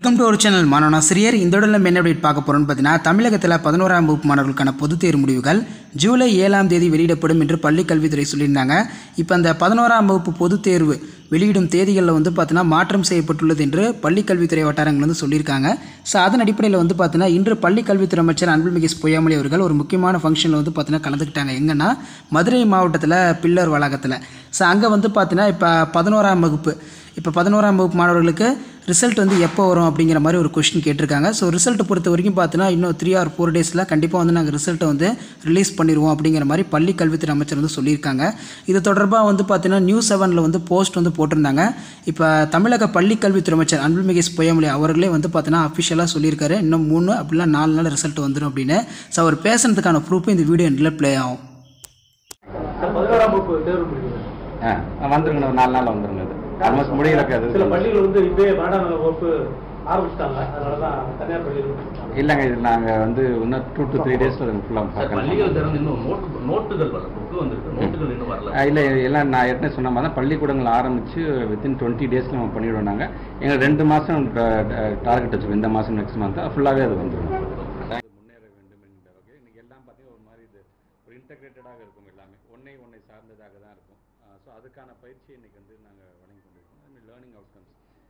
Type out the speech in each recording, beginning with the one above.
Welcome to ஒரு channel மாணவனாசிரியர் இந்த உடல் நம்ம என்ன அப்டேட் பார்க்க போகிறோம்னு பார்த்தீங்கன்னா தமிழகத்தில் பதினோராம் வகுப்பு மாணவர்களுக்கான பொதுத் தேர்வு முடிவுகள் ஜூலை ஏழாம் தேதி வெளியிடப்படும் என்று பள்ளிக் கல்வித்துறை சொல்லியிருந்தாங்க இப்போ அந்த பதினோராம் வகுப்பு பொதுத் தேர்வு வெளியிடும் தேதிகளில் வந்து பார்த்தீங்கன்னா மாற்றம் செய்யப்பட்டுள்ளது என்று பள்ளிக் கல்வித்துறை வட்டாரங்கள் வந்து சொல்லியிருக்காங்க ஸோ அதன் அடிப்படையில் வந்து பார்த்தீங்கன்னா இன்று பள்ளிக் கல்வித்துறை அமைச்சர் அன்பில் மகேஷ் பொய்யாமொழி அவர்கள் ஒரு முக்கியமான ஃபங்க்ஷனில் வந்து பார்த்தீங்கன்னா கலந்துக்கிட்டாங்க எங்கன்னா மதுரை மாவட்டத்தில் பில்லர் வளாகத்தில் ஸோ அங்கே வந்து பார்த்தீங்கன்னா இப்போ பதினோராம் வகுப்பு இப்போ பதினோராம் வகுப்பு மாணவர்களுக்கு ரிசல்ட் வந்து எப்போ வரும் அப்படிங்கிற மாதிரி ஒரு கொஸ்டின் கேட்டிருக்காங்க ஸோ ரிசல்ட்டை பொறுத்த வரைக்கும் பார்த்தீங்கன்னா இன்னும் த்ரீ ஆர் ஃபோர் டேஸில் கண்டிப்பாக வந்து நாங்கள் ரிசல்ட்டை வந்து ரிலீஸ் பண்ணிடுவோம் அப்படிங்கிற மாதிரி பள்ளி கல்வித்துறை அமைச்சர் வந்து சொல்லியிருக்காங்க இது தொடர்பாக வந்து பார்த்தீங்கன்னா நியூஸ் செவனில் வந்து போஸ்ட் வந்து போட்டிருந்தாங்க இப்போ தமிழக பள்ளி கல்வித்துறை அமைச்சர் அன்பில் மகேஷ் பொய்யாமொழி அவர்களே வந்து பார்த்தீங்கன்னா அஃபிஷியலாக சொல்லியிருக்காரு இன்னும் மூணு அப்படிலாம் நாலு நாள் ரிசல்ட் வந்துடும் அப்படின்னு ஸோ அவர் பேசுனதுக்கான ப்ரூஃப் இந்த வீடியோ எண்டில் ப்ளே ஆகும் சார், பதினோராம் வகுப்பு தேர்வு முடியுது ஆ வந்துருங்க ஒரு நாலு நாள் வந்துருங்க அது ஆல்மோஸ்ட் முடியலக்கு அது சில பள்ளிகள் வந்து இப்பயே பன்னெண்டாம் வகுப்பு ஆரம்பிச்சிட்டாங்க அதனாலதான் தனியார் பள்ளிகள் முடிச்சிட்டாங்க. இல்லைங்க இது நாங்கள் வந்து இன்னும் டூ டு த்ரீ டேஸில் ஃபுல்லாக சார் பள்ளிகள் திறந்து இன்னும் நோட்டு நோட்டுகள் வரல புக்கு வந்திருக்கு நோட்டுகள் இன்னும் வரல இல்லை எல்லாம் நான் ஏற்கனவே சொன்ன மாதிரி தான் பள்ளிக்கூடங்கள் ஆரம்பித்து வித்தின் டுவெண்ட்டி டேஸில் நம்ம பண்ணிவிடுவோம் நாங்கள் எங்களுக்கு ரெண்டு மாதம் டார்கெட் வச்சுருக்கோம் இந்த மாதம் நெக்ஸ்ட் மந்த் ஃபுல்லாகவே அது வந்துடும் முன்னேற வேண்டும் என்கிற வகை இன்னைக்கு எல்லாம் பார்த்தீங்கன்னா ஒரு மாதிரி இது ஒரு இன்டகிரேட்டடாக இருக்கும் எல்லாமே ஒன்றை ஒன்றை சார்ந்ததாக தான் இருக்கும் ஸோ அதுக்கான பயிற்சியை இன்னைக்கு வந்து நாங்கள் வழங்கி கொண்டிருக்கோம் லேர்னிங் அவுட்கம்ஸ்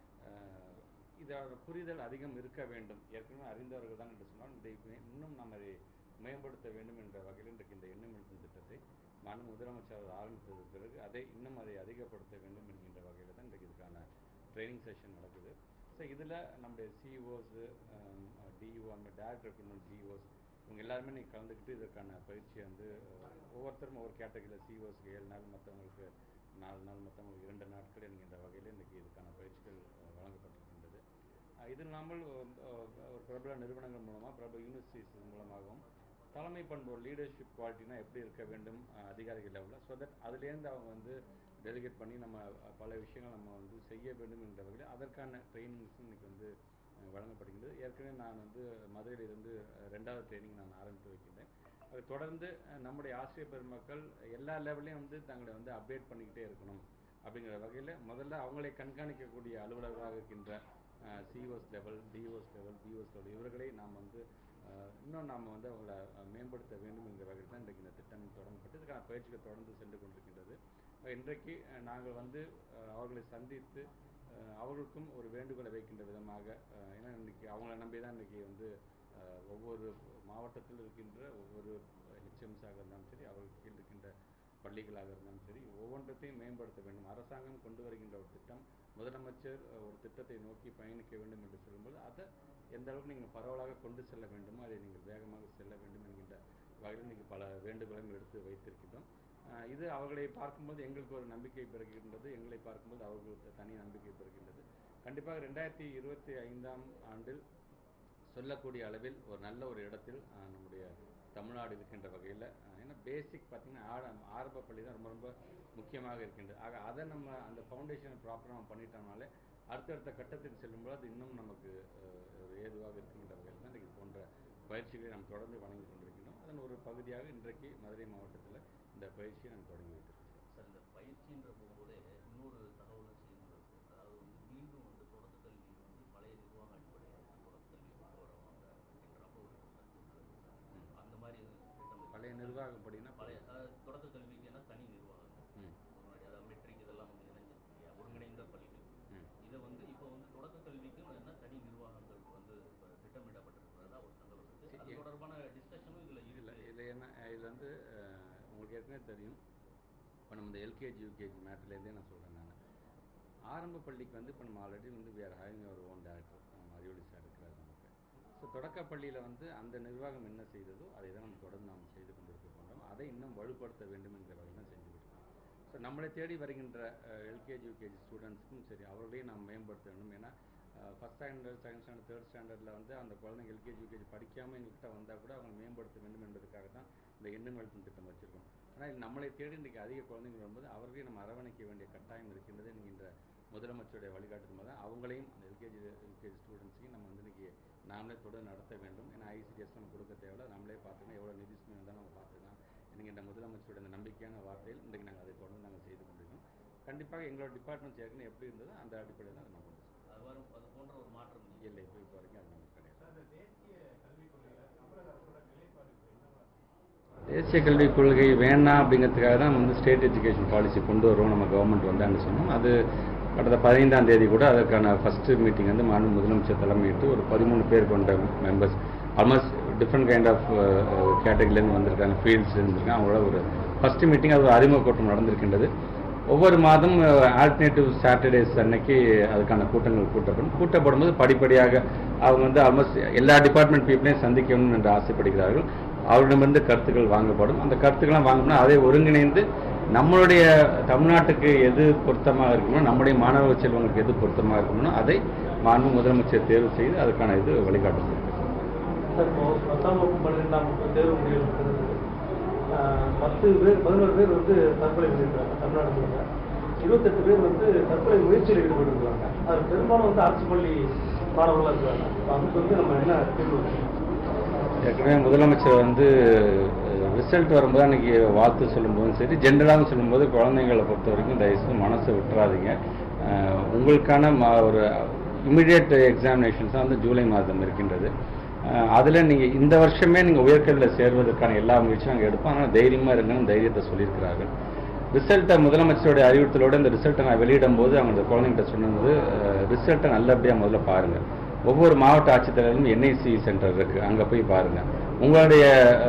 இதோட புரிதல் அதிகம் இருக்க வேண்டும் ஏற்கனவே அறிந்தவர்கள் தான் என்று சொன்னால் இதை மே- இன்னும் நாம் அதை மேம்படுத்த வேண்டும் என்ற வகையில் இன்றைக்கு இந்த எண்ணம் எழுத்தும் திட்டத்தை மாநில முதலமைச்சர் அவர் ஆரம்பித்தது பிறகு அதை இன்னும் அதை அதிகப்படுத்த வேண்டும் என்கின்ற வகையில் தான் இன்றைக்கு இதுக்கான ட்ரைனிங் செஷன் நடக்குது ஸோ இதில் நம்முடைய சிஇஓஸ் டிஇஓ அந்த டேரக்டர் ரெக்ரூட்மெண்ட் டிஇஓஸ் இவங்க எல்லாருமே இன்னைக்கு கலந்துக்கிட்டு இதற்கான பயிற்சியை வந்து அஹ், ஒவ்வொருத்தரும் ஒவ்வொரு கேட்டகரியில் சிஇஓஸ்க்கு ஏழு நாள் மற்றவங்களுக்கு நாலு நாள் மற்றவங்களுக்கு இரண்டு நாட்கள் என்கின்ற வகையில் இன்றைக்கி இதுக்கான பயிற்சிகள் அஹ், வழங்கப்பட்டிருக்கின்றது அஹ், இது இல்லாமல் ஒரு- ஒரு பிரபல நிறுவனங்கள் மூலமாக பிரபல யூனிவர்சிட்டிஸ் மூலமாகவும் தலைமை பண்பு லீடர்ஷிப் குவாலிட்டினா எப்படி இருக்க வேண்டும் அஹ், அதிகாரிகள் லெவலில் ஸோ தட் அதுலேருந்து அவங்க வந்து டெலிகேட் பண்ணி நம்ம அஹ், பல விஷயங்கள் நம்ம வந்து செய்ய வேண்டும் என்ற வகையில் அதற்கான ட்ரைனிங்ஸும் இன்னைக்கு வந்து அஹ், வழங்கப்படுகின்றது ஏற்கனவே நான் வந்து மதுரையிலிருந்து அஹ், ரெண்டாவது ட்ரைனிங் நான் ஆரம்பித்து வைக்கின்றேன் அது தொடர்ந்து அஹ், நம்முடைய ஆசிரியர் பெருமக்கள் எல்லா லெவல்லையும் வந்து தங்களை வந்து அப்டேட் பண்ணிக்கிட்டே இருக்கணும் அப்படிங்கிற வகையில் முதல்ல அவங்களை கண்காணிக்கக்கூடிய அலுவலர்களாக இருக்கின்ற COs level DOs level BOs level இவர்களை நாம் வந்து அஹ், இன்னும் நாம் வந்து அவங்களை அஹ், மேம்படுத்த வேண்டும் என்கிற வகையில் தான் இன்றைக்கு இந்த திட்டம் தொடங்கப்பட்டு இதுக்கான பயிற்சிகள் தொடர்ந்து சென்று கொண்டிருக்கின்றது அஹ், இன்றைக்கு அஹ், நாங்கள் வந்து அஹ், அவர்களை சந்தித்து அஹ், அவர்களுக்கும் ஒரு வேண்டுகோளை வைக்கின்ற விதமாக அஹ், ஏன்னா இன்னைக்கு அவங்கள நம்பி தான் இன்னைக்கு வந்து அஹ், ஒவ்வொரு மாவட்டத்தில் இருக்கின்ற ஒவ்வொரு ஹெச்எம்ஸாக இருந்தாலும் சரி அவர்கள் கீழ் இருக்கின்ற பள்ளிகளாக இருந்தாலும் சரி ஒவ்வொன்றத்தையும் மேம்படுத்த வேண்டும் அரசாங்கம் கொண்டு வருகின்ற ஒரு திட்டம் முதலமைச்சர் அஹ், ஒரு திட்டத்தை நோக்கி பயணிக்க வேண்டும் என்று சொல்லும்போது அதை எந்த அளவுக்கு நீங்கள் பரவலாக கொண்டு செல்ல வேண்டுமோ அதை நீங்கள் வேகமாக செல்ல வேண்டும் என்கின்ற வகையில் நீங்கள் பல வேண்டுகோளையும் எடுத்து வைத்திருக்கின்றோம் அஹ், இது அவர்களை பார்க்கும்போது எங்களுக்கு ஒரு நம்பிக்கை பிறக்கின்றது எங்களை பார்க்கும்போது அவர்களுக்கு தனி நம்பிக்கை பிறக்கின்றது கண்டிப்பாக ரெண்டாயிரத்தி இருபத்தி ஐந்தாம் ஆண்டில் சொல்லக்கூடிய அளவில் ஒரு நல்ல ஒரு இடத்தில் அஹ், நம்முடைய தமிழ்நாடு இருக்கின்ற வகையில் ஏன்னா பேசிக் பார்த்தீங்கன்னா ஆர ஆரம்ப பள்ளி தான் ரொம்ப ரொம்ப முக்கியமாக இருக்கின்றது ஆக அதை நம்ம அந்த ஃபவுண்டேஷன் ப்ராப்பராக நம்ம பண்ணிட்டோம்னாலே அடுத்தடுத்த கட்டத்துக்கு செல்லும்போது அது இன்னும் நமக்கு அஹ், ஒரு ஏதுவாக இருக்கின்ற வகையில் தான் இன்றைக்கு போன்ற பயிற்சிகளை நாம் தொடர்ந்து வழங்கி கொண்டிருக்கின்றோம் அதன் ஒரு பகுதியாக இன்றைக்கு மதுரை மாவட்டத்தில் இந்த பயிற்சியை நாம் தொடங்கி வைத்திருக்கிறோம் சார் இந்த பயிற்சின்ற போகும்போதே இன்னொரு தகவலும் சேர்ந்து இருக்கு அதாவது வந்து மீண்டும் வந்து தொடக்க கல்வி வந்து பழைய நிர்வாக அடிப்படையில் வந்து தொடக்க கல்வி கொண்டு வருவாங்க அப்படின்றப்ப ஒரு கருத்து உள்ளது சார். அந்த மாதிரி திட்டம் இருக்கு. பழைய நிர்வாகம் படினா பழைய அஹ், தொடக்க கல்விக்கு என்ன தனி நிர்வாகங்கள் ம் முன்னாடி அதாவது மெட்ரிக் இதெல்லாம் வந்து இணைஞ்சிருக்கு இல்லையா ஒருங்கிணைந்த பள்ளிகள் ம் இதை வந்து இப்போ வந்து தொடக்க கல்விக்கு என்ன தனி நிர்வாகங்கள் வந்து இப்போ திட்டமிடப்பட்டிருக்கிறதா ஒரு தகவல் இருக்கு அது சரி. தொடர்பான டிஸ்கஷனும் இதில் இதில் இருக்கு இதில் என்ன இதில் வந்து அஹ், உங்களுக்கு ஏற்கனவே தெரியும் இப்போ நம்ம இந்த எல்கேஜி யூகேஜி மேட்டர்லேருந்தே நான் சொல்கிறேன் நான் ஆரம்ப பள்ளிக்கு வந்து இப்போ நம்ம ஆல்ரெடி வந்து we are having our own director நம்ம அறிவொளி சார் இருக்கிறார் நமக்கு ஸோ தொடக்க பள்ளியில் வந்து அந்த நிர்வாகம் என்ன செய்ததோ அதை தான் நம்ம தொடர்ந்து நாம் செய்து கொண்டிருக்க போன்றோம் அதை இன்னும் வலுப்படுத்த வேண்டும் என்கிற வகையில் தான் செஞ்சுக்கிட்டு இருக்கோம் ஸோ நம்மளை தேடி வருகின்ற எல்கேஜி யூகேஜி ஸ்டூடெண்ட்ஸ்க்கும் சரி அவர்களையும் நாம் மேம்படுத்த வேண்டும் ஏன்னா first standard second standard third ஸ்டாண்டர்டில் வந்து அந்த குழந்தைங்க எல்கேஜி யூகேஜி படிக்காமல் எங்கள்கிட்ட வந்தால் கூட அவங்க மேம்படுத்த வேண்டும் என்பதற்காக தான் இந்த எண்ணம் எழுத்தும் திட்டம் வச்சுருக்கோம் ஆனால் நம்மளை தேடி இன்றைக்கி அதிக குழந்தைங்க வரும்போது அவர்களையும் நம்ம அரவணைக்க வேண்டிய கட்டாயம் இருக்கின்றது என்கின்ற முதலமைச்சருடைய வழிகாட்டுதல் தான் அவங்களையும் அந்த எல்கேஜி எல்கேஜி ஸ்டூடெண்ட்ஸையும் நம்ம வந்து இன்றைக்கி நாமளே தொடர்ந்து நடத்த வேண்டும் ஏன்னா ஐசிடிஎஸ் நம்ம கொடுக்க தேவையில்ல நம்மளே பார்த்துக்கலாம் எவ்வளோ நிதி சுமை வந்தாலும் நம்ம பார்த்துக்கலாம் என்கின்ற முதலமைச்சருடைய அந்த நம்பிக்கையான வார்த்தையில் இன்றைக்கு நாங்கள் அதை தொடர்ந்து நாங்கள் செய்து கொண்டிருக்கோம் கண்டிப்பாக எங்களோட டிபார்ட்மெண்ட்ஸ் ஏற்கனவே எப்படி இருந்ததோ அந்த அடிப்படையில் தான் அதை நம்ம கொண்டு செல்வோம். அது வரும் அது போன்ற ஒரு மாற்றம் இல்லை. இல்லை தேசிய கல்விக் கொள்கை வேணாம் அப்படிங்கிறதுக்காக தான் வந்து ஸ்டேட் எஜுகேஷன் பாலிசி கொண்டு வருவோம் நம்ம கவர்மெண்ட் வந்தான்னு சொன்னோம் அது கடந்த பதினைந்தாம் தேதி கூட அதற்கான ஃபஸ்ட்டு மீட்டிங் வந்து மாநில முதலமைச்சர் தலைமையிட்டு ஒரு பதிமூணு பேர் கொண்ட members almost different kind of கேட்டகரிலேருந்து வந்திருக்காங்க ஃபீல்ட்ஸ் இருந்திருக்காங்க அவங்களோட ஒரு ஃபஸ்ட்டு மீட்டிங் அது ஒரு அறிமுக கூட்டம் நடந்திருக்கின்றது ஒவ்வொரு மாதம் ஆல்டர்னேட்டிவ் சாட்டர்டேஸ் அன்னைக்கு அதுக்கான கூட்டங்கள் கூட்டப்படும் கூட்டப்படும் போது படிப்படியாக அவங்க வந்து ஆல்மோஸ்ட் எல்லா டிபார்ட்மெண்ட் பீப்புளையும் சந்திக்கணும் என்று ஆசைப்படுகிறார்கள் அவரிடமிருந்து கருத்துக்கள் வாங்கப்படும் அந்த கருத்துக்கள்லாம் வாங்கணும்னா அதை ஒருங்கிணைந்து நம்மளுடைய தமிழ்நாட்டுக்கு எது பொருத்தமாக இருக்கணும் நம்முடைய மாணவ செல்வங்களுக்கு எது பொருத்தமாக இருக்கணும்னோ அதை மாண்பு முதலமைச்சர் தேர்வு செய்து அதுக்கான இது வழிகாட்டும் சார் இப்போ பத்தாம் வகுப்பு பன்னிரெண்டாம் வகுப்பு தேர்வு முடிவு இருக்கிறது ஆஹ், பத்து பேர் பதினோரு பேர் வந்து தற்கொலை பண்ணியிருக்காங்க தமிழ்நாடு முழுக்க இருபத்தெட்டு பேர் வந்து தற்கொலை முயற்சியில் ஈடுபட்டிருக்காங்க அது பெரும்பாலும் வந்து அரசு பள்ளி மாணவர்களாக இருக்கிறாங்க அதுக்கு வந்து நம்ம என்ன தீர்வு வைக்கணும்? ஏற்கனவே முதலமைச்சர் வந்து ரிசல்ட் வரும்போது அன்னைக்கு வாழ்த்து சொல்லும்போதும் சரி ஜென்ரலாகவும் சொல்லும்போது குழந்தைங்களை பொறுத்த வரைக்கும் தயவுசெய்து மனசை விட்டுறாதீங்க அஹ், உங்களுக்கான ம- ஒரு இமிடியேட் எக்ஸாமினேஷன்ஸ் வந்து ஜூலை மாதம் இருக்கின்றது அதில் நீங்கள் இந்த வருஷமே நீங்கள் உயர்கல்வியில் சேர்வதற்கான எல்லா முயற்சியும் நாங்கள் எடுப்போம் ஆனால் தைரியமாக இருங்கன்னு தைரியத்தை சொல்லியிருக்கிறார்கள் ரிசல்ட்டை முதலமைச்சருடைய அறிவுறுத்தலோட இந்த ரிசல்ட்டை நான் வெளியிடும் போது அவங்க இந்த குழந்தைங்கிட்ட சொன்னது ரிசல்ட்டை நல்லபடியாக முதல்ல பாருங்கள் ஒவ்வொரு மாவட்ட ஆட்சித்தலைவரும் என்ஐசி சென்டர் இருக்கு அங்கே போய் பாருங்க உங்களுடைய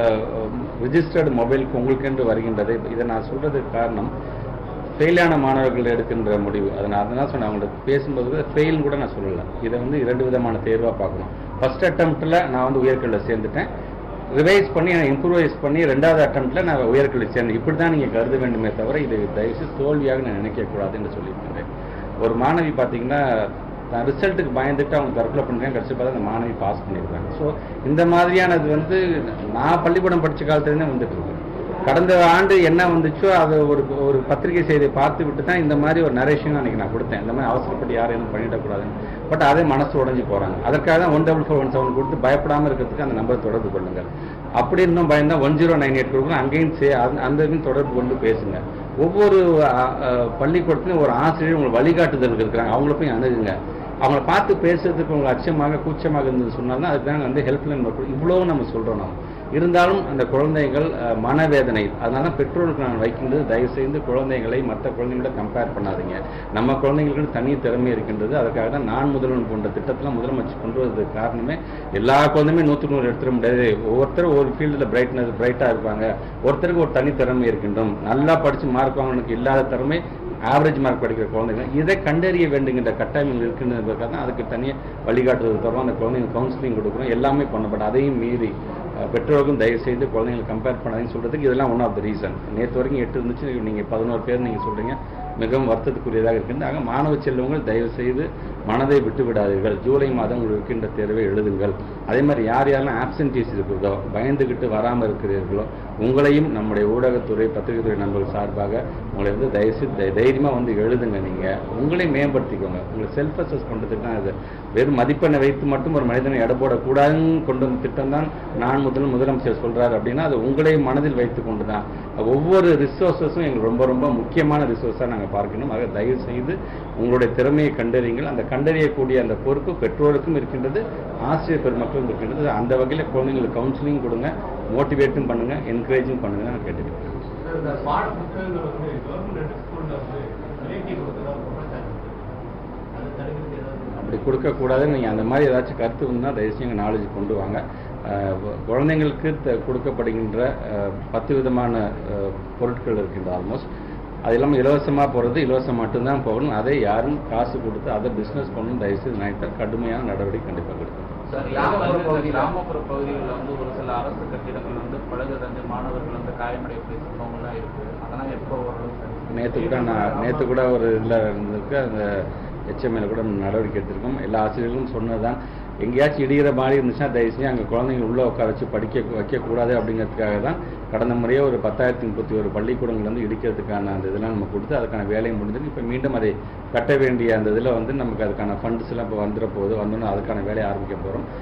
ரிஜிஸ்டர்டு மொபைலுக்கு உங்களுக்கென்று வருகின்றது இதை நான் சொல்றதுக்கு காரணம் ஃபெயிலான மாணவர்கள் எடுக்கின்ற முடிவு அதை நான் அதனால சொன்னேன் அவங்கள்ட்ட பேசும்போது ஃபெயில்னு கூட நான் சொல்லலை இதை வந்து இரண்டு விதமான தேர்வாக பார்க்கணும் ஃபர்ஸ்ட் அட்டம்ப்டில் நான் வந்து உயர்கல்வியில் சேர்ந்துட்டேன் ரிவைஸ் பண்ணி இம்ப்ரூவைஸ் பண்ணி ரெண்டாவது அட்டம்ப்ட்ல நான் உயர்கல்வி சேர்ந்தேன் இப்படி தான் நீங்கள் கருத வேண்டுமே தவிர இது தயவுசெய்து தோல்வியாக நான் நினைக்கக்கூடாதுன்னு சொல்லியிருக்கிறேன் ஒரு மாணவி பார்த்தீங்கன்னா நான் ரிசல்ட்டுக்கு பயந்துட்டு அவங்க தற்கொலை பண்ணுறேன் கடைசி பார்த்தா அந்த மாணவி பாஸ் பண்ணியிருக்காங்க ஸோ இந்த மாதிரியானது வந்து நான் பள்ளிக்கூடம் படித்த காலத்துலேருந்தே வந்துட்டு இருக்கு கடந்த ஆண்டு என்ன வந்துச்சோ அது ஒரு ஒரு பத்திரிகை செய்தியை பார்த்து விட்டு தான் இந்த மாதிரி ஒரு நரேஷன் அன்னைக்கு நான் கொடுத்தேன் இந்த மாதிரி அவசரப்பட்டு யாரும் எதுவும் பண்ணிடக்கூடாதுன்னு பட் அதே மனசு உடைஞ்சு போகிறாங்க அதற்காக தான் one double four one seven கொடுத்து பயப்படாமல் இருக்கிறதுக்கு அந்த நம்பரை தொடர்பு கொள்ளுங்கள் அப்படி இருந்தும் பயந்தா ஒன் ஜீரோ நைன் எயிட் கொடுக்கணும் அங்கேயும் சே அந்த அந்த இதுவும் தொடர்பு கொண்டு பேசுங்க ஒவ்வொரு அ, அ, பள்ளிக்கூடத்துலையும் ஒரு ஆசிரியர் உங்களுக்கு வழிகாட்டுதல் இருக்கிறாங்க அவங்கள போய் அணுகுங்க அவங்கள பார்த்து பேசுறதுக்கு உங்களுக்கு அச்சமாக கூச்சமாக இருந்தது சொன்னாலும் அதுக்கு தான் வந்து ஹெல்ப்லைன் இவ்வளோ நம்ம சொல்கிறோம் நம்ம இருந்தாலும் அந்த குழந்தைகள் அஹ், மனவேதனை அதனால தான் பெற்றோருக்கு நான் வைக்கின்றது தயவு செய்து குழந்தைகளை மற்ற குழந்தைங்களோட கம்பேர் பண்ணாதீங்க நம்ம குழந்தைங்களுக்கு தனி திறமை இருக்கின்றது அதுக்காக தான் நான் முதல்வன் போன்ற திட்டத்தில் முதலமைச்சர் கொண்டு வந்ததுக்கு காரணமே எல்லா குழந்தையுமே நூற்றுக்கு நூறு எடுத்துட முடியாது ஒவ்வொருத்தரும் ஒரு ஃபீல்டில் பிரைட்னஸ் பிரைட்டாக இருப்பாங்க ஒருத்தருக்கு ஒரு தனி திறமை இருக்கின்றோம் நல்லா படித்து மார்க் வாங்கினதுக்கு இல்லாத திறமை ஆவரேஜ் மார்க் படிக்கிற குழந்தைங்க இதை கண்டறிய வேண்டுங்கிற கட்டாயம் இருக்கின்றதுக்காக தான் அதுக்கு தனியாக வழிகாட்டுறது தரோம் அந்த குழந்தைங்க கவுன்சிலிங் கொடுக்குறோம் எல்லாமே பண்ணப்படும் அதையும் மீறி அஹ், பெற்றோர்களும் தயவு செய்து குழந்தைங்களை கம்பேர் பண்ணாதீங்கன்னு சொல்றதுக்கு இதெல்லாம் ஒன் ஆஃப் த ரீசன் நேற்று வரைக்கும் எட்டு இருந்துச்சு நீங்கள் பதினோரு பேர் நீங்கள் சொல்றீங்க மிகவும் வருத்தத்துக்குரியதாக இருக்கின்றது ஆக மாணவ செல்வங்கள் தயவு செய்து மனதை விட்டு விடாதீர்கள் ஜூலை மாதம் உங்களுக்கு இருக்கின்ற தேர்வை எழுதுங்கள் அதே மாதிரி யார் யாரெல்லாம் ஆப்சன்டீஸ் இருக்குதோ பயந்துகிட்டு வராமல் இருக்கிறீர்களோ உங்களையும் நம்முடைய ஊடகத்துறை பத்திரிகைத்துறை நண்பர்கள் சார்பாக உங்களை வந்து தயவுசெய்து தை- தைரியமா வந்து எழுதுங்க நீங்க உங்களை மேம்படுத்திக்கோங்க உங்களை செல்ஃப் அசஸ் பண்றதுக்கு தான் இது வெறும் மதிப்பெண்ணை வைத்து மட்டும் ஒரு மனிதனை எடை போடக்கூடாதுன்னு கொண்டு வந்த திட்டம் தான் நான் முதல் முதலமைச்சர் சொல்றாரு அப்படின்னா அது உங்களை மனதில் வைத்து கொண்டு தான் ஒவ்வொரு ரிசோர்ஸஸும் எங்களுக்கு ரொம்ப ரொம்ப முக்கியமான ரிசோர்ஸாக நாங்கள் பார்க்கணும் ஆக தயவு செய்து உங்களுடைய திறமையை கண்டறியுங்கள் அந்த கண்டறியக்கூடிய அந்த பொறுப்பு பெற்றோருக்கும் இருக்கின்றது ஆசிரியர் பெருமக்களும் இருக்கின்றது அந்த வகையில் குழந்தைங்களுக்கு கவுன்சிலிங் கொடுங்க மோட்டிவேட்டும் பண்ணுங்க என்கரேஜும் பண்ணுங்க நான் கேட்டுக்கிறேன் இந்த பாட புத்தகங்கள் வந்து கவர்மெண்ட் ஸ்கூல்ல வந்து விலைக்கு கொடுத்ததா குற்றச்சாட்டு இருக்கு. அதை தடுக்கிறது ஏதாவது அப்படி கொடுக்கக்கூடாதுன்னு நீங்கள் அந்த மாதிரி ஏதாச்சும் கருத்து இருந்தால் தயவுசெய்து எங்கள் நாலேஜ் கொண்டு வாங்க அஹ் கு- குழந்தைங்களுக்கு த- கொடுக்கப்படுகின்ற அஹ், பத்து விதமான அஹ், பொருட்கள் இருக்கின்ற ஆல்மோஸ்ட் அது இல்லாமல் இலவசமாக போகிறது இலவசம் மட்டும்தான் போகணும் அதை யாரும் காசு கொடுத்து அதை பிஸ்னஸ் பண்ணணும் தயவுசெய்து நினைத்தா கடுமையான நடவடிக்கை கண்டிப்பாக எடுக்கணும் சார் கிராமப்புற பகுதி கிராமப்புற பகுதிகளில் வந்து ஒரு சில அரசு கட்டிடங்கள் வந்து பழுதடைஞ்சு மாணவர்கள் வந்து காயமடையக்கூடிய சம்பவங்கள்லாம் இருக்கு அதெல்லாம் எப்போ ஓரளவு சரி நேற்று கூட நான் நேற்று கூட ஒரு இதில் இருந்திருக்கு அந்த ஹெச்எம்எல் கூட நடவடிக்கை எடுத்திருக்கோம் எல்லா ஆசிரியர்களும் சொன்னதுதான் எங்கேயாச்சும் இடிகிற மாதிரி இருந்துச்சுன்னா தயவு செஞ்சு அங்கே குழந்தைங்க உள்ளே உட்கார வச்சு படிக்க வைக்கக்கூடாது அப்படிங்கிறதுக்காக தான் கடந்த முறையே ஒரு பத்தாயிரத்தி முப்பத்தி ஒரு பள்ளிக்கூடங்கள் வந்து இடிக்கிறதுக்கான அந்த இதெல்லாம் நம்ம கொடுத்து அதுக்கான வேலை முடிஞ்சது இப்போ மீண்டும் அதை கட்ட வேண்டிய அந்த இதில் வந்து நமக்கு அதுக்கான ஃபண்ட்ஸ் எல்லாம் இப்போ வந்துட போகுது வந்தோன்னே அதுக்கான வேலையை ஆரம்பிக்க போகிறோம்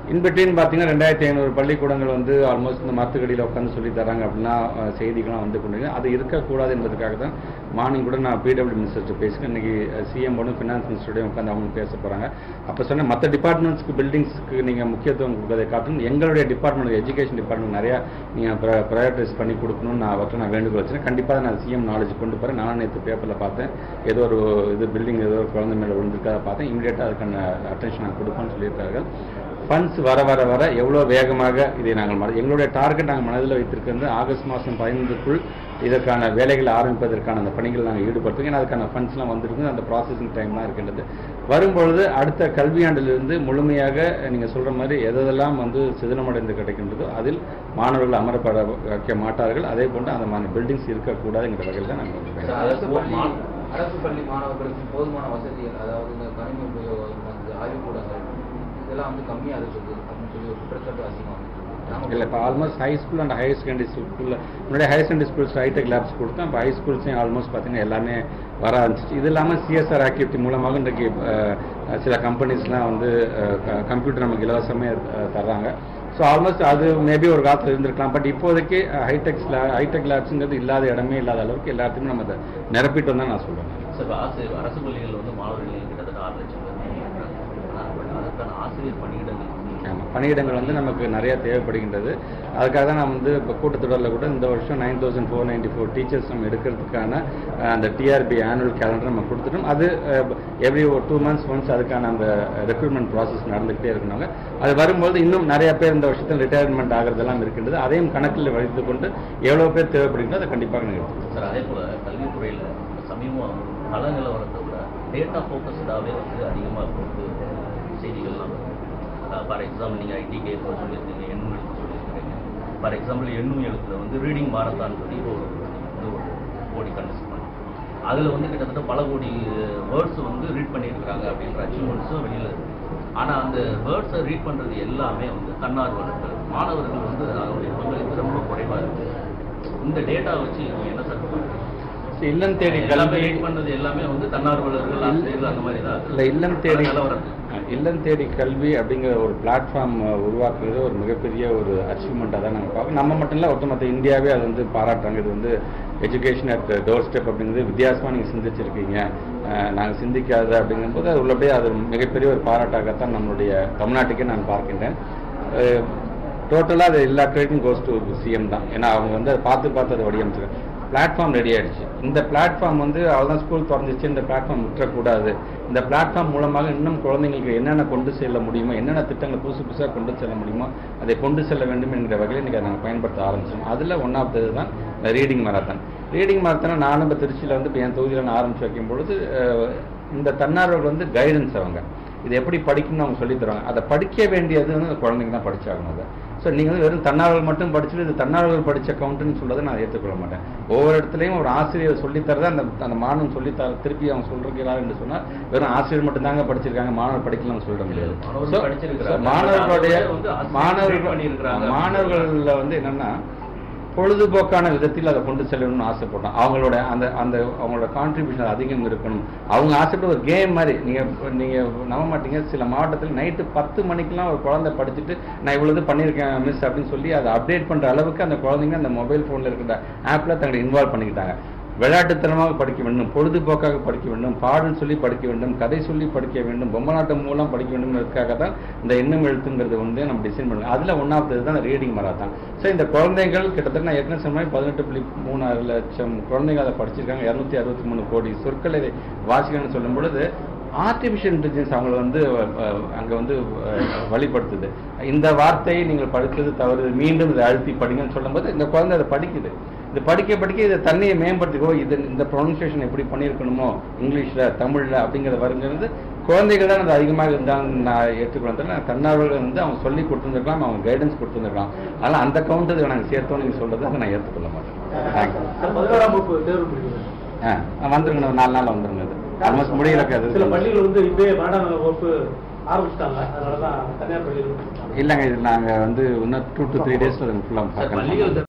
இன்பிட்வீன் பார்த்தீங்கன்னா ரெண்டாயிரத்தி ஐநூறு பள்ளிக்கூடங்கள் வந்து ஆல்மோஸ்ட் இந்த மரத்துக்கடியில் உட்காந்து சொல்லி தராங்க அப்படின்னா அஹ், செய்திகள்லாம் வந்து கொண்டு அது இருக்கக்கூடாது என்பதற்காக தான் மார்னிங் கூட நான் பிடபிள்யூ மினிஸ்டர் பேசினேன் இன்னைக்கு சிஎம் ஒன்று ஃபினான்ஸ் மினிஸ்டரோடய உட்காந்து அவங்க பேச போகிறாங்க அப்போ சொன்ன மற்ற டிபார்ட்மெண்ட்ஸ்க்கு பில்டிங்ஸ்க்கு நீங்கள் முக்கியத்துவம் கொடுக்கறதை காட்டும் எங்களுடைய டிபார்ட்மெண்ட் எஜுகேஷன் டிபார்ட்மெண்ட் நிறையா நீங்கள் ப்ரையாரிட்டைஸ் பண்ணி கொடுக்கணும்னு நான் அவர்கிட்ட நான் வேண்டுகோள் வச்சேன் கண்டிப்பாக நான் சிஎம் நாலேஜ் கொண்டு போகிறேன் நான் நேற்று பேப்பரில் பார்த்தேன் ஏதோ ஒரு இது பில்டிங் ஏதோ ஒரு குழந்தை மேலே விழுந்திருக்காத பார்த்தேன் இமீடியட்டாக அதுக்கான அட்டென்ஷன் நான் கொடுப்போம்னு சொல்லியிருக்கார்கள் ஃபண்ட்ஸ் வர வர வர எவ்வளோ வேகமாக இதை நாங்கள் மன- எங்களுடைய டார்கெட் நாங்கள் மனதில் வைத்திருக்கிறது ஆகஸ்ட் மாதம் பதினைந்துக்குள் இதற்கான வேலைகளை ஆரம்பிப்பதற்கான அந்த பணிகள் நாங்கள் ஈடுபடுத்துவோம் ஏன்னா அதுக்கான ஃபண்ட்ஸ்லாம் வந்திருக்கு அந்த ப்ராசஸிங் டைம்லாம் இருக்கின்றது வரும்பொழுது அடுத்த கல்வியாண்டிலிருந்து முழுமையாக நீங்கள் சொல்கிற மாதிரி எதெல்லாம் வந்து சிதனமடைந்து கிடைக்கின்றதோ அதில் மாணவர்கள் அமரப்பட வைக்க மாட்டார்கள் அதே போன்று அந்த மாதிரி பில்டிங்ஸ் இருக்கக்கூடாதுங்கிற வகையில் தான் நாங்கள் வந்து சார், அரசு அரசு பள்ளி மா- அரசு பள்ளி மாணவர்களுக்கு போதுமான வசதிகள் அதாவது இந்த கணினி உபயோகம் வந்து ஆய்வுக்கூடங்கள் இதெல்லாம் வந்து கம்மியாக இருக்குது அப்படின்னு சொல்லி ஒரு குற்றச்சாட்டு அதிகமாக வந்துருக்கு இல்லை இப்போ almost high school and higher secondary ஸ்கூலில் முன்னாடி higher secondary schools hitech labs கொடுத்தோம் இப்போ ஹை ஸ்கூல்ஸையும் ஆல்மோஸ்ட் பார்த்தீங்கன்னா எல்லாமே வர ஆரம்பிச்சிச்சு இது இல்லாமல் சிஎஸ்ஆர் ஆக்டிவிட்டி மூலமாக இன்றைக்கு அஹ், சில கம்பெனிஸ்லாம் வந்து கம்ப்யூட்டர் நமக்கு இலவசமே அஹ், தர்றாங்க ஸோ ஆல்மோஸ்ட் அது மேபி ஒரு காலத்தில் இருந்திருக்கலாம் பட் இப்போதைக்கு ஹைடெக்ஸ் ஹைடெக் லேப்ஸுங்கிறது இல்லாத இடமே இல்லாத அளவுக்கு எல்லாத்தையுமே நம்ம அதை நிரப்பிட்டு தான் நான் சொல்லுவேன் சார் இப்ப ஆசிரியர் அரசு பள்ளிகள் வந்து மாணவர்கள் கிட்டத்தட்ட ஆறு லட்சம் பேர் இருக்கிறாங்க. ஆனா, but அதற்கான ஆசிரியர் பணியிடங்கள் வந்து ஆமாம் பணியிடங்கள் வந்து நமக்கு நிறைய தேவைப்படுகின்றது அதுக்காக தான் நான் வந்து இப்போ கூட்டத்தொடரில் கூட இந்த வருஷம் nine thousand four ninety four teachers நம்ம எடுக்கிறதுக்கான அஹ், அந்த டிஆர்பி ஆனுவல் கேலண்டர் நம்ம கொடுத்துட்டோம் அது எவ்ரி ஒரு டூ மந்த்ஸ் ஒன்ஸ் அதுக்கான அந்த ரெக்ரூட்மெண்ட் ப்ராசஸ் நடந்துகிட்டே இருக்கணுங்க அது வரும்போது இன்னும் நிறைய பேர் இந்த வருஷத்தில் ரிட்டையர்மெண்ட் ஆகிறதெல்லாம் இருக்கின்றது அதையும் கணக்கில் வைத்துக் கொண்டு எவ்வளோ பேர் தேவைப்படுகின்றோ அதை கண்டிப்பாக நீங்கள் எடுத்துக்கணும் சார் அதே போல கல்வித்துறையில் சமீபம் கள நிலவரத்தை விட டேட்டா ஃபோக்கஸ்டாகவே வந்து அதிகமாக வந்து செய்திகள்லாம் வருது ஃபார் எக்ஸாம்பிள் நீங்கள் ஐடிகே இப்போ சொல்லியிருக்கீங்க எண்ணும் எழுத்து சொல்லியிருக்கீங்க ஃபார் எக்ஸாம்பிள் எண்ணும் எழுத்துல வந்து ரீடிங் மாரத்தான் சொல்லி ஒரு இது ஒரு கோடி கண்டஸ்ட் பண்ணி அதில் வந்து கிட்டத்தட்ட பல கோடி வேர்ட்ஸ் வந்து ரீட் பண்ணியிருக்கிறாங்க அப்படின்ற அச்சீவ்மெண்ட்ஸும் வெளியில் இருக்கு ஆனால் அந்த வேர்ட்ஸை ரீட் பண்ணுறது எல்லாமே வந்து தன்னார்வலர்கள் மாணவர்கள் வந்து அதனுடைய பங்களிப்பு ரொம்ப குறைவாக இருக்குது இந்த டேட்டா வச்சு நீங்க என்ன சார் பண்ணுவீங்க? இல்லம் தேடி எல்லாமே கல்வி ரீட் பண்ணது எல்லாமே வந்து தன்னார்வலர்கள் ஆசிரியர்கள் அந்த மாதிரி தான் இல்லை இல்லம் தேடி நிலவரம் இல்லம் தேடி கல்வி அப்படிங்கிற ஒரு பிளாட்ஃபார்ம் உருவாக்குறது ஒரு மிகப்பெரிய ஒரு அச்சீவ்மெண்ட்டாக தான் நாங்கள் பார்க்கணும் நம்ம மட்டும் இல்லை ஒட்டுமொத்த இந்தியாவே அது வந்து பாராட்டுறாங்க இது வந்து எஜுகேஷன் அட் டோர் ஸ்டெப் அப்படிங்கிறது வித்தியாசமாக நீங்கள் சிந்திச்சிருக்கீங்க நாங்கள் சிந்திக்காத அப்படிங்கும்போது அது உள்ளபடியே அது மிகப்பெரிய ஒரு பாராட்டாகத்தான் நம்மளுடைய தமிழ்நாட்டுக்கே நான் பார்க்கின்றேன் டோட்டலாக அது எல்லா கிரெடிட்டும் கோஸ் டு சிஎம் தான் ஏன்னா அவங்க வந்து அதை பார்த்து பார்த்து அதை வடிவமைச்சிருக்காங்க பிளாட்ஃபார்ம் ரெடி ஆயிடுச்சு இந்த பிளாட்ஃபார்ம் வந்து அவ்வளோதான் ஸ்கூல் திறந்துச்சு இந்த பிளாட்ஃபார்ம் விட்டுறக்கூடாது இந்த பிளாட்ஃபார்ம் மூலமாக இன்னும் குழந்தைங்களுக்கு என்னென்ன கொண்டு செல்ல முடியுமோ என்னென்ன திட்டங்களை புதுசு புதுசாக கொண்டு செல்ல முடியுமோ அதை கொண்டு செல்ல வேண்டும் என்கிற வகையில் இன்றைக்கி நாங்கள் பயன்படுத்த ஆரம்பிச்சோம் அதில் ஒன் ஆஃப் தான் ரீடிங் மராத்தான் ரீடிங் மராத்தான நானும் இப்போ திருச்சியில் வந்து இப்போ என் தொகுதியில் நான் ஆரம்பிச்சு வைக்கும் பொழுது அஹ், இந்த தன்னார்வர்கள் வந்து கைடன்ஸ் அவங்க இது எப்படி படிக்கணும்னு அவங்க சொல்லித் தருவாங்க அதை படிக்க வேண்டியது வந்து அந்த குழந்தைங்க தான் படிச்சாகணும் அதை ஸோ நீங்கள் வந்து வெறும் தன்னார்வல் மட்டும் படிச்சுட்டு இது தன்னார்வல் படித்த கவுண்ட்டுன்னு சொல்றதை நான் ஏற்றுக்கொள்ள மாட்டேன் ஒவ்வொரு இடத்துலையும் ஒரு ஆசிரியர் சொல்லித்தரதை அந்த அந்த மாணவன் சொல்லித்தர திருப்பி அவங்க சொல்கிறார் என்று சொன்னால் வெறும் ஆசிரியர் மட்டும்தாங்க படிச்சிருக்காங்க மாணவர் படிக்கலன்னு சொல்ல முடியாது மாணவர்கள் So, படிச்சிருக்கிறாங்க. so மாணவர்களுடைய நாலு பேர் வந்து ஆசிரியர் train மாணவர்கள் பண்ணியிருக்கிறாங்க. மாணவர்களில் வந்து என்னன்னா பொழுதுபோக்கான விதத்தில் அதை கொண்டு செல்லணும்னு ஆசைப்பட்டோம் அவங்களோட அந்த அந்த அவங்களோட கான்ட்ரிபியூஷன் அதிகம் இருக்கணும் அவங்க ஆசைப்பட்ட ஒரு கேம் மாதிரி நீங்கள் நீங்கள் நம்ப மாட்டீங்க சில மாவட்டத்தில் நைட்டு பத்து மணிக்கெல்லாம் ஒரு குழந்தை படிச்சுட்டு நான் இவ்வளவு இது பண்ணியிருக்கேன் மிஸ் அப்படின்னு சொல்லி அதை அப்டேட் பண்ணுற அளவுக்கு அந்த குழந்தைங்க அந்த மொபைல் ஃபோனில் இருக்கிற ஆப்பில் தங்களை இன்வால்வ் பண்ணிக்கிட்டாங்க விளையாட்டுத்தனமாக படிக்க வேண்டும் பொழுதுபோக்காக படிக்க வேண்டும் பாடல் சொல்லி படிக்க வேண்டும் கதை சொல்லி படிக்க வேண்டும் பொம்மலாட்டம் மூலம் படிக்க வேண்டும்ன்றதுக்காக தான் இந்த எண்ணம் எழுத்துங்கிறது வந்து நம்ம டிசைன் பண்ணுவோம் அதில் ஒன்றாவது தான் ரீடிங் மராத்தான் ஸோ இந்த குழந்தைகள் கிட்டத்தட்ட நான் ஏற்கனவே சொன்ன மாதிரி பதினெட்டு புள்ளி மூணாறு லட்சம் குழந்தைங்க அதை படிச்சிருக்காங்க இரநூத்தி அறுபத்தி மூணு கோடி சொற்களை இதை வாசிக்கணும்னு சொல்லும் பொழுது ஆர்டிஃபிஷியல் இன்டெலிஜென்ஸ் அவங்கள வந்து அஹ், அங்க வந்து அஹ், வழிபடுத்துது இந்த வார்த்தையை நீங்கள் படித்தது தவறு மீண்டும் இதை அழுத்தி படிங்கன்னு சொல்லும்போது இந்த குழந்தை அதை படிக்குது இது படிக்க படிக்க இதை தன்னையை மேம்படுத்திக்கோ இது இந்த ப்ரொனன்சியேஷன் எப்படி பண்ணியிருக்கணுமோ இங்கிலீஷில் தமிழில் அப்படிங்கிறத வருங்கிறது குழந்தைகள் தான் அது அதிகமாக இருந்தாலும் நான் ஏற்றுக்கொள்ள நான் தன்னார்வலர்கள் வந்து அவங்க சொல்லி கொடுத்துருந்துருக்கலாம் அவங்க கைடன்ஸ் கொடுத்துருந்துருக்கலாம் அதனால் அந்த கவுண்டர் நாங்கள் சேர்த்தோம் நீங்கள் சொல்கிறத அதை நான் ஏற்றுக்கொள்ள மாட்டேன் தேங்க்யூ சார் பதினோராம் வகுப்பு தேர்வு முடியுது ஆ வந்துருங்க ஒரு நாலு நாள் வந்துருங்க அது ஆல்மோஸ்ட் முடியல அது சில பள்ளிகள் வந்து இப்பவே பன்னெண்டாம் வகுப்பு ஆரம்பிச்சிட்டாங்க அதனால தான் தனியார் பள்ளிகள் இல்லைங்க இது நாங்கள் வந்து இன்னும் டூ டு த்ரீ டேஸில் ஃபுல்லாக சார் பள்ளிகள்